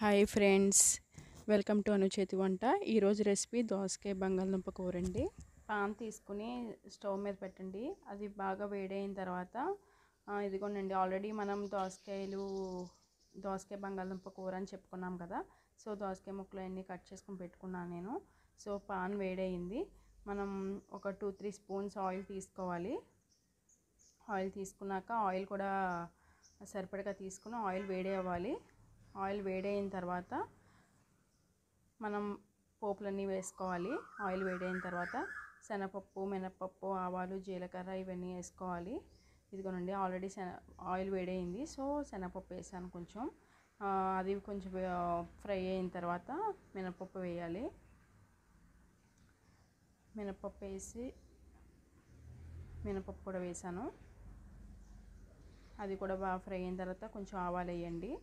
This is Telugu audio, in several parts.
హాయ్ ఫ్రెండ్స్ వెల్కమ్ టు అనుచేతి వంట ఈరోజు రెసిపీ దోసకాయ బంగాళదుంప కూర అండి పాన్ తీసుకుని స్టవ్ మీద పెట్టండి అది బాగా వేడైన తర్వాత ఆ, ఇదిగోనండి ఆల్రెడీ మనం దోసకాయలు దోసకాయ బంగాళదుంప కూర అని చెప్పుకున్నాం కదా సో దోసకాయ ముక్కలు అన్నీ కట్ చేసుకుని పెట్టుకున్నాను నేను సో పాన్ వేడయింది మనం ఒక టూ త్రీ స్పూన్స్ ఆయిల్ తీసుకోవాలి ఆయిల్ తీసుకున్నాక ఆయిల్ కూడా సరిపడగా తీసుకుని ఆయిల్ వేడి అవ్వాలి ఆయిల్ వేడైన తర్వాత మనం పోపులన్నీ వేసుకోవాలి ఆయిల్ వేడైన తర్వాత శనగపప్పు మినపప్పు ఆవాలు జీలకర్ర ఇవన్నీ వేసుకోవాలి ఇదిగోనండి ఆల్రెడీ శన ఆయిల్ వేడైంది సో శనగపప్పు వేసాను కొంచెం ఆ, అది కొంచెం ఫ్రై అయిన తర్వాత మినపప్పు వేయాలి మినపప్పు వేసి మినపప్పు కూడా వేసాను అది కూడా బాగా ఫ్రై అయిన తర్వాత కొంచెం ఆవాలు వేయండి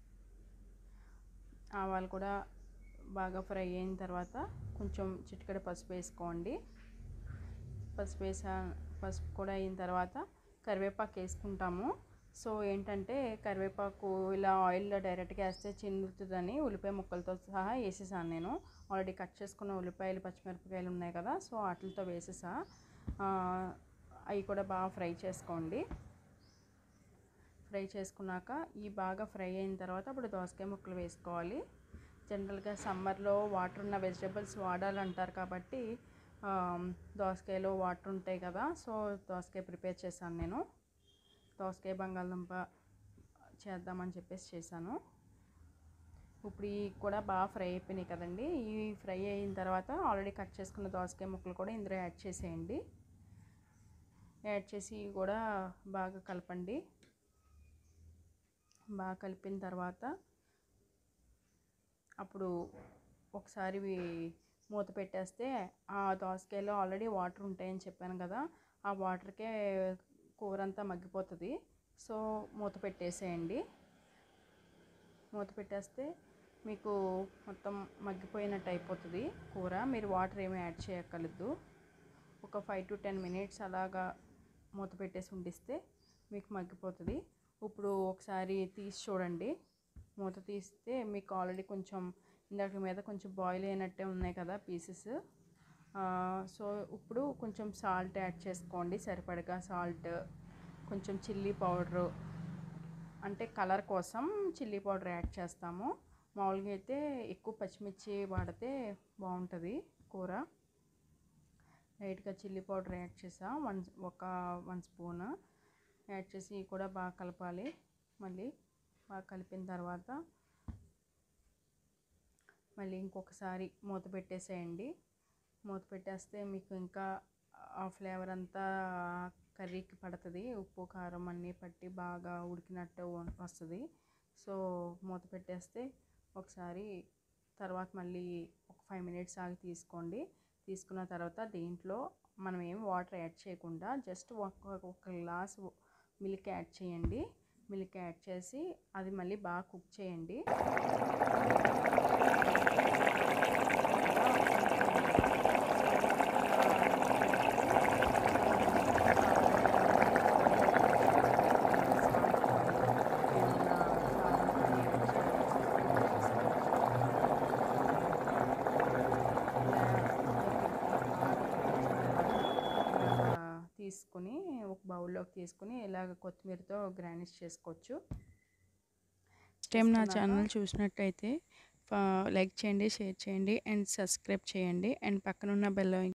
ఆవాలు కూడా బాగా ఫ్రై అయిన తర్వాత కొంచెం చిటికెడ పసుపు వేసుకోండి పసుపు వేసా పసుపు కూడా అయిన తర్వాత కరివేపాకు వేసుకుంటాము సో ఏంటంటే కరివేపాకు ఇలా ఆయిల్లో డైరెక్ట్గా వేస్తే చిన్నుతుందని ఉల్లిపాయ ముక్కలతో సహా వేసేసాను నేను ఆల్రెడీ కట్ చేసుకున్న ఉల్లిపాయలు పచ్చిమిరపకాయలు ఉన్నాయి కదా సో వాటితో వేసేసా ఆ, అవి కూడా బాగా ఫ్రై చేసుకోండి ఫ్రై చేసుకున్నాక ఈ బాగా ఫ్రై అయిన తర్వాత అప్పుడు దోసకాయ ముక్కలు వేసుకోవాలి జనరల్గా సమ్మర్లో వాటర్ ఉన్న వెజిటేబుల్స్ వాడాలంటారు కాబట్టి ఆ, దోసకాయలో వాటర్ ఉంటాయి కదా సో దోసకాయ ప్రిపేర్ చేశాను నేను దోసకాయ బంగాళదుంప చేద్దామని చెప్పేసి చేశాను ఇప్పుడు ఈ కూడా బాగా ఫ్రై అయిపోయినాయి కదండి ఈ ఫ్రై అయిన తర్వాత ఆల్రెడీ కట్ చేసుకున్న దోసకాయ ముక్కలు కూడా ఇందులో యాడ్ చేసేయండి యాడ్ చేసి ఇవి కూడా బాగా కలపండి బాగా కలిపిన తర్వాత అప్పుడు ఒకసారి ఇవి మూత పెట్టేస్తే ఆ దోసకాయలో ఆల్రెడీ వాటర్ ఉంటాయని చెప్పాను కదా ఆ వాటర్కే కూర అంతా మగ్గిపోతుంది సో మూత పెట్టేసేయండి మూత పెట్టేస్తే మీకు మొత్తం మగ్గిపోయినట్టు అయిపోతుంది కూర మీరు వాటర్ ఏమీ యాడ్ చేయక్కర్లేదు ఒక ఫైవ్ టు టెన్ మినిట్స్ అలాగా మూత పెట్టేసి ఉండిస్తే మీకు మగ్గిపోతుంది ఇప్పుడు ఒకసారి తీసి చూడండి మూత తీస్తే మీకు ఆల్రెడీ కొంచెం ఇందాక మీద కొంచెం బాయిల్ అయినట్టే ఉన్నాయి కదా పీసెస్ సో ఇప్పుడు కొంచెం సాల్ట్ యాడ్ చేసుకోండి సరిపడగా సాల్ట్ కొంచెం చిల్లీ పౌడరు అంటే కలర్ కోసం చిల్లీ పౌడర్ యాడ్ చేస్తాము మామూలుగా అయితే ఎక్కువ పచ్చిమిర్చి వాడితే బాగుంటుంది కూర లైట్గా చిల్లీ పౌడర్ యాడ్ చేసా వన్ ఒక వన్ స్పూన్ యాడ్ చేసి కూడా బాగా కలపాలి మళ్ళీ బాగా కలిపిన తర్వాత మళ్ళీ ఇంకొకసారి మూత పెట్టేసేయండి మూత పెట్టేస్తే మీకు ఇంకా ఆ ఫ్లేవర్ అంతా కర్రీకి పడుతుంది ఉప్పు కారం అన్నీ పట్టి బాగా ఉడికినట్టు వస్తుంది సో మూత పెట్టేస్తే ఒకసారి తర్వాత మళ్ళీ ఒక ఫైవ్ మినిట్స్ ఆగి తీసుకోండి తీసుకున్న తర్వాత దీంట్లో మనం ఏం వాటర్ యాడ్ చేయకుండా జస్ట్ ఒక ఒక గ్లాస్ మిల్క్ యాడ్ చేయండి మిల్క్ యాడ్ చేసి అది మళ్ళీ బాగా కుక్ చేయండి తీసుకుని ఒక బౌల్లోకి తీసుకుని ఇలాగ కొత్తిమీరతో గ్రానిష్ చేసుకోవచ్చు టైం నా ఛానల్ చూసినట్టయితే లైక్ చేయండి షేర్ చేయండి అండ్ సబ్స్క్రైబ్ చేయండి అండ్ పక్కనున్న బెల్